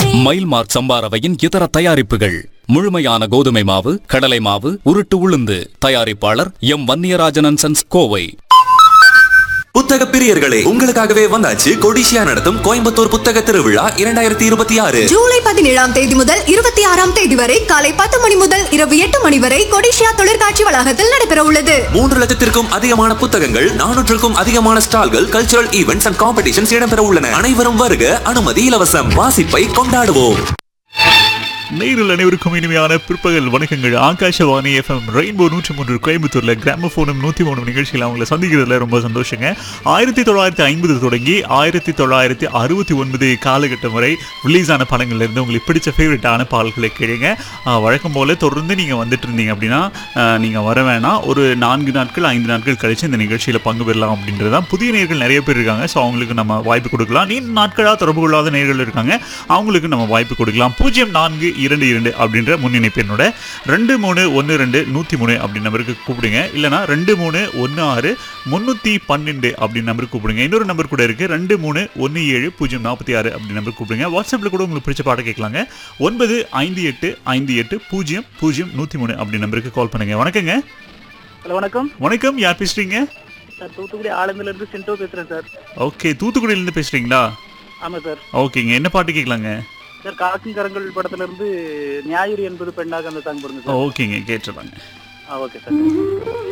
mile mark சம்பா ரவையின் இதர தயாரிப்புகள் முழுமையான கோதுமை மாவு கடலை மாவு உருட்டு உளுந்து தயாரிப்பாளர் எம் வன்னியராஜன் சன்ஸ் கோவை புத்தக பிரியர்களே உங்களுக்காகவே வந்தாச்சு கொடிஷியா நடத்தும் கோயம்புத்தூர் புத்தக திருவிழா இரண்டாயிரத்தி இருபத்தி ஆறு ஜூலை பதினேழாம் தேதி முதல் இருபத்தி ஆறாம் தேதி வரை காலை பத்து மணி முதல் இரவு எட்டு மணி வரை கொடிஷியா தொழிற்காட்சி வளாகத்தில் நடைபெற உள்ளது மூன்று லட்சத்திற்கும் அதிகமான புத்தகங்கள் நானூற்றுக்கும் அதிகமான ஸ்டால்கள் கல்ச்சுரல் ஈவெண்ட்ஸ் அண்ட் காம்படிஷன்ஸ் இடம்பெற உள்ளன அனைவரும் வருக அனுமதி இலவசம் வாசிப்பை கொண்டாடுவோம் நேரில் அனைவருக்கும் இனிமையான பிற்பகல் வணக்கங்கள் ஆகாஷவாணி எஃப்எம் ரெயின்போ நூற்றி மூன்று கோயம்புத்தூர்ல கிராமபோனும் நூற்றி மூணு நிகழ்ச்சியில் அவங்கள சந்திக்கிறதுல ரொம்ப சந்தோஷங்க ஆயிரத்தி தொள்ளாயிரத்தி ஐம்பது தொடங்கி ஆயிரத்தி தொள்ளாயிரத்தி அறுபத்தி ஒன்பது காலகட்டம் வரை ரிலீஸ் ஆன படங்கள்ல இருந்து உங்களுக்கு பிடிச்ச ஃபேவரட்டான பாடல்களை கேளுங்க ஆஹ் வழக்கம் போல தொடர்ந்து நீங்க வந்துட்டு இருந்தீங்க அப்படின்னா ஆஹ் நீங்க வர வேணாம் ஒரு நான்கு நாட்கள் ஐந்து நாட்கள் கழிச்சு இந்த நிகழ்ச்சியில பங்கு பெறலாம் அப்படின்றது தான் புதிய நேர்கள் நிறைய பேர் இருக்காங்க ஸோ அவங்களுக்கு நம்ம வாய்ப்பு கொடுக்கலாம் நீண்ட நாட்களாக தொடர்பு கொள்ளாத நேர்கள் இருக்காங்க அவங்களுக்கு நம்ம வாய்ப்பு கொடுக்கலாம் பூஜ்ஜியம் நான்கு இரண்டு இரண்டு அப்படின்ற முன்னிணைப்பு என்னோட ரெண்டு மூணு ஒன்று ரெண்டு நூற்றி மூணு அப்படி நம்பருக்கு கூப்பிடுங்க இல்லைனா ரெண்டு மூணு ஒன்று ஆறு முந்நூற்றி பன்னெண்டு அப்படின்னு நம்பருக்கு கூப்பிடுங்க இன்னொரு நம்பர் கூட இருக்குது ரெண்டு மூணு ஒன்று ஏழு பூஜ்ஜியம் நாற்பத்தி ஆறு அப்படி நம்பருக்கு கூப்பிடுங்க வாட்ஸ்அப்பில் கூட உங்களுக்கு பிடிச்ச பாட்டை கேட்கலாங்க ஒன்பது ஐந்து எட்டு ஐந்து எட்டு பூஜ்ஜியம் பூஜ்ஜியம் நூற்றி மூணு அப்படி நம்பருக்கு கால் பண்ணுங்க வணக்கங்க ஹலோ வணக்கம் வணக்கம் யார் பேசுறீங்க சார் தூத்துக்குடி ஆலந்தில இருந்து சிண்டோ பேசுறேன் சார் ஓகே தூத்துக்குடியிலேருந்து பேசுறீங்களா ஆமா சார் ஓகேங்க என்ன பாட்டு கேட்கலாங்க சார் காக்கும் கரங்கள் படத்துல இருந்து ஞாயிறு என்பது பெண்ணாக அந்த சாங் போடுங்க சார் ஓகேங்க கேட்டுறாங்க ஆ ஓகே சார்